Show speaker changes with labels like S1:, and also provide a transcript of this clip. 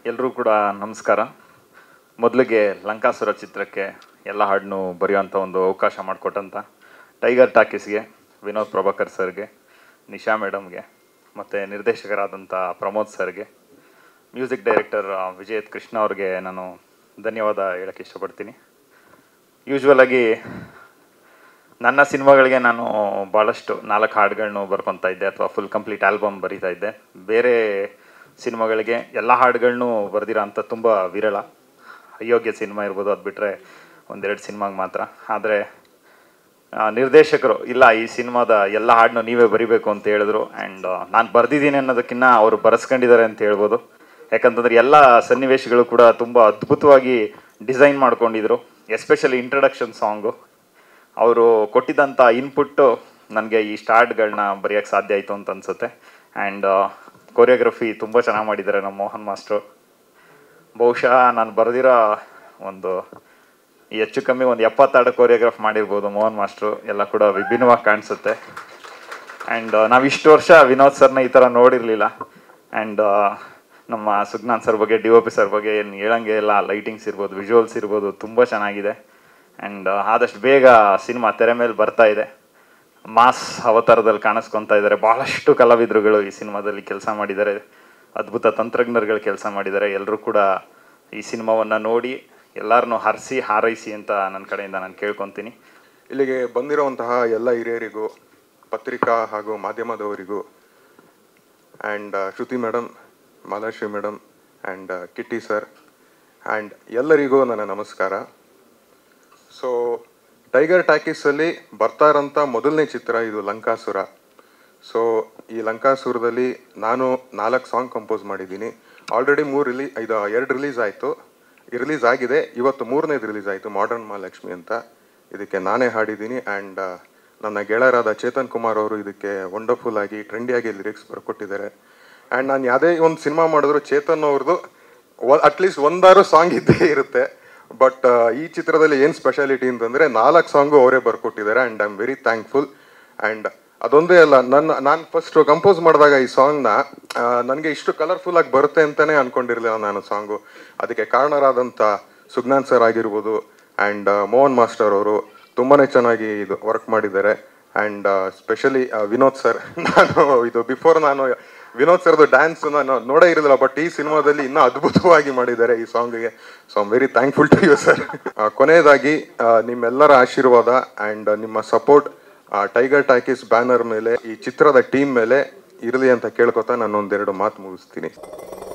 S1: ಎಲ್ಲರೂ ಕೂಡ ನಮಸ್ಕಾರ ಮೊದಲಿಗೆ ಲಂಕಾಸುರ ಚಿತ್ರಕ್ಕೆ ಎಲ್ಲ ಹಾಡನ್ನು ಬರೆಯುವಂಥ ಒಂದು ಅವಕಾಶ ಮಾಡಿಕೊಟ್ಟಂಥ ಟೈಗರ್ ಟಾಕೀಸ್ಗೆ ವಿನೋದ್ ಪ್ರಭಾಕರ್ ಸರ್ಗೆ ನಿಶಾ ಮೇಡಮ್ಗೆ ಮತ್ತು ನಿರ್ದೇಶಕರಾದಂಥ ಪ್ರಮೋದ್ ಸರ್ಗೆ ಮ್ಯೂಸಿಕ್ ಡೈರೆಕ್ಟರ್ ವಿಜಯ್ ಕೃಷ್ಣ ಅವ್ರಿಗೆ ನಾನು ಧನ್ಯವಾದ ಹೇಳೋಕ್ಕೆ ಇಷ್ಟಪಡ್ತೀನಿ ಯೂಶ್ವಲ್ ಆಗಿ ನನ್ನ ಸಿನಿಮಾಗಳಿಗೆ ನಾನು ಭಾಳಷ್ಟು ನಾಲ್ಕು ಹಾಡುಗಳನ್ನು ಬರ್ಕೊತಾ ಇದ್ದೆ ಅಥವಾ ಫುಲ್ ಕಂಪ್ಲೀಟ್ ಆಲ್ಬಮ್ ಬರಿತಾ ಇದ್ದೆ ಬೇರೆ ಸಿನಿಮಾಗಳಿಗೆ ಎಲ್ಲ ಹಾಡುಗಳನ್ನೂ ಬರೆದಿರೋ ಅಂಥ ತುಂಬ ವಿರಳ ಅಯೋಗ್ಯ ಸಿನಿಮಾ ಇರ್ಬೋದು ಅದು ಬಿಟ್ಟರೆ ಒಂದೆರಡು ಸಿನಿಮಾಗೆ ಮಾತ್ರ ಆದರೆ ನಿರ್ದೇಶಕರು ಇಲ್ಲ ಈ ಸಿನಿಮಾದ ಎಲ್ಲ ಹಾಡನ್ನು ನೀವೇ ಬರಿಬೇಕು ಅಂತ ಹೇಳಿದ್ರು ಆ್ಯಂಡ್ ನಾನು ಬರೆದಿದ್ದೀನಿ ಅನ್ನೋದಕ್ಕಿಂತ ಅವರು ಬರೆಸ್ಕೊಂಡಿದ್ದಾರೆ ಅಂತ ಹೇಳ್ಬೋದು ಯಾಕಂತಂದ್ರೆ ಎಲ್ಲ ಸನ್ನಿವೇಶಗಳು ಕೂಡ ತುಂಬ ಅದ್ಭುತವಾಗಿ ಡಿಸೈನ್ ಮಾಡ್ಕೊಂಡಿದ್ರು ಎಸ್ಪೆಷಲಿ ಇಂಟ್ರಡಕ್ಷನ್ ಸಾಂಗು ಅವರು ಕೊಟ್ಟಿದ್ದಂಥ ಇನ್ಪುಟ್ಟು ನನಗೆ ಈ ಸ್ಟಾರ್ಟ್ಗಳನ್ನ ಬರೆಯೋಕ್ಕೆ ಸಾಧ್ಯ ಆಯಿತು ಅಂತ ಅನಿಸುತ್ತೆ ಆ್ಯಂಡ್ ಕೊರಿಯೋಗ್ರಫಿ ತುಂಬ ಚೆನ್ನಾಗಿ ಮಾಡಿದ್ದಾರೆ ನಮ್ಮ ಮೋಹನ್ ಮಾಸ್ಟ್ರು ಬಹುಶಃ ನಾನು ಬರೆದಿರೋ ಒಂದು ಹೆಚ್ಚು ಕಮ್ಮಿ ಒಂದು ಎಪ್ಪತ್ತಾಡು ಕೊರಿಯೋಗ್ರಾಫ್ ಮಾಡಿರ್ಬೋದು ಮೋಹನ್ ಮಾಸ್ಟ್ರು ಎಲ್ಲ ಕೂಡ ವಿಭಿನ್ನವಾಗಿ ಕಾಣಿಸುತ್ತೆ ಆ್ಯಂಡ್ ನಾವು ಇಷ್ಟು ವರ್ಷ ವಿನೋದ್ ಸರ್ನ ಈ ಥರ ನೋಡಿರಲಿಲ್ಲ ಆ್ಯಂಡ್ ನಮ್ಮ ಸುಜ್ಞಾನ್ ಸರ್ ಬಗ್ಗೆ ಡಿ ಒ ಪಿ ಸರ್ ಬಗ್ಗೆ ಏನು ಹೇಳಂಗೆ ಇಲ್ಲ ಲೈಟಿಂಗ್ಸ್ ಇರ್ಬೋದು ವಿಜುವಲ್ಸ್ ಇರ್ಬೋದು ತುಂಬ ಚೆನ್ನಾಗಿದೆ ಆ್ಯಂಡ್ ಆದಷ್ಟು ಬೇಗ ಸಿನಿಮಾ ತೆರೆ ಮೇಲೆ ಬರ್ತಾ ಇದೆ ಮಾಸ್ ಅವತಾರದಲ್ಲಿ ಕಾಣಿಸ್ಕೊತಾ ಇದ್ದಾರೆ ಭಾಳಷ್ಟು ಕಲಾವಿದರುಗಳು ಈ ಸಿನಿಮಾದಲ್ಲಿ ಕೆಲಸ ಮಾಡಿದ್ದಾರೆ ಅದ್ಭುತ ತಂತ್ರಜ್ಞರುಗಳು ಕೆಲಸ ಮಾಡಿದ್ದಾರೆ ಎಲ್ಲರೂ ಕೂಡ ಈ ಸಿನಿಮಾವನ್ನು ನೋಡಿ ಎಲ್ಲರನ್ನೂ ಹರಿಸಿ ಹಾರೈಸಿ ಅಂತ ನನ್ನ ಕಡೆಯಿಂದ ನಾನು ಕೇಳ್ಕೊತೀನಿ
S2: ಇಲ್ಲಿಗೆ ಬಂದಿರುವಂತಹ ಎಲ್ಲ ಹಿರಿಯರಿಗೂ ಪತ್ರಿಕಾ ಹಾಗೂ ಮಾಧ್ಯಮದವರಿಗೂ and Shruti madam Malashri madam and Kitty sir and ಎಲ್ಲರಿಗೂ ನನ್ನ ನಮಸ್ಕಾರ ಸೊ ಟೈಗರ್ ಟಾಕೀಸಲ್ಲಿ ಬರ್ತಾ ಇರೋಂಥ ಮೊದಲನೇ ಚಿತ್ರ ಇದು ಲಂಕಾಸುರ ಸೊ ಈ ಲಂಕಾಸುರದಲ್ಲಿ ನಾನು ನಾಲ್ಕು ಸಾಂಗ್ ಕಂಪೋಸ್ ಮಾಡಿದ್ದೀನಿ ಆಲ್ರೆಡಿ ಮೂರು ರಿಲೀ ಇದು ಎರಡು ರಿಲೀಸ್ ಆಯಿತು ರಿಲೀಸ್ ಆಗಿದೆ ಇವತ್ತು ಮೂರನೇದು ರಿಲೀಸ್ ಆಯಿತು ಮಾಡರ್ನ್ ಮಹಾಲಕ್ಷ್ಮಿ ಅಂತ ಇದಕ್ಕೆ ನಾನೇ ಹಾಡಿದ್ದೀನಿ ಆ್ಯಂಡ್ ನನ್ನ ಗೆಳೆಯರಾದ ಚೇತನ್ ಕುಮಾರ್ ಅವರು ಇದಕ್ಕೆ ವಂಡರ್ಫುಲ್ ಆಗಿ ಟ್ರೆಂಡಿಯಾಗಿ ಲಿರಿಕ್ಸ್ ಬರ್ಕೊಟ್ಟಿದ್ದಾರೆ ಆ್ಯಂಡ್ ನಾನು ಯಾವುದೇ ಒಂದು ಸಿನಿಮಾ ಮಾಡಿದ್ರು ಚೇತನ್ ಅವ್ರದ್ದು ಅಟ್ಲೀಸ್ಟ್ ಒಂದಾರು ಸಾಂಗ್ ಇದ್ದೇ ಇರುತ್ತೆ ಬಟ್ ಈ ಚಿತ್ರದಲ್ಲಿ ಏನು ಸ್ಪೆಷಾಲಿಟಿ ಅಂತಂದರೆ ನಾಲ್ಕು ಸಾಂಗು ಅವರೇ ಬರ್ಕೊಟ್ಟಿದ್ದಾರೆ and I am very thankful and ಅದೊಂದೇ ಅಲ್ಲ ನನ್ನ ನಾನು ಫಸ್ಟ್ ಕಂಪೋಸ್ ಮಾಡಿದಾಗ ಈ ಸಾಂಗ್ನ ನನಗೆ ಇಷ್ಟು ಕಲರ್ಫುಲ್ ಆಗಿ ಬರುತ್ತೆ ಅಂತಲೇ ಅಂದ್ಕೊಂಡಿರಲಿಲ್ಲ ನಾನು ಸಾಂಗು ಅದಕ್ಕೆ ಕಾರಣರಾದಂಥ ಸುಜ್ಞಾನ್ ಸರ್ ಆಗಿರ್ಬೋದು ಆ್ಯಂಡ್ ಮೋಹನ್ ಮಾಸ್ಟರ್ ಅವರು ತುಂಬಾ ಚೆನ್ನಾಗಿ ಇದು ವರ್ಕ್ ಮಾಡಿದ್ದಾರೆ ಆ್ಯಂಡ್ ಸ್ಪೆಷಲಿ ವಿನೋದ್ ಸರ್ ನಾನು ಇದು ಬಿಫೋರ್ ನಾನು ವಿನೋದ್ ಸರ್ದು ಡ್ಯಾನ್ಸ್ ನಾನು ನೋಡೇ ಇರಲಿಲ್ಲ ಬಟ್ ಈ ಸಿನಿಮಾದಲ್ಲಿ ಇನ್ನೂ ಅದ್ಭುತವಾಗಿ ಮಾಡಿದ್ದಾರೆ ಈ ಸಾಂಗ್ಗೆ so I'm very thankful to you sir ಕೊನೆಯದಾಗಿ ಆ, ನಿಮ್ಮೆಲ್ಲರ ಆಶೀರ್ವಾದ ಆ್ಯಂಡ್ ನಿಮ್ಮ ಸಪೋರ್ಟ್ ಟೈಗರ್ ಟಾಕೀಸ್ ಬ್ಯಾನರ್ ಮೇಲೆ ಈ ಚಿತ್ರದ ಟೀಮ್ ಮೇಲೆ ಇರಲಿ ಅಂತ ಕೇಳ್ಕೊತಾ ನಾನು ಒಂದೆರಡು ಮಾತು ಮುಗಿಸ್ತೀನಿ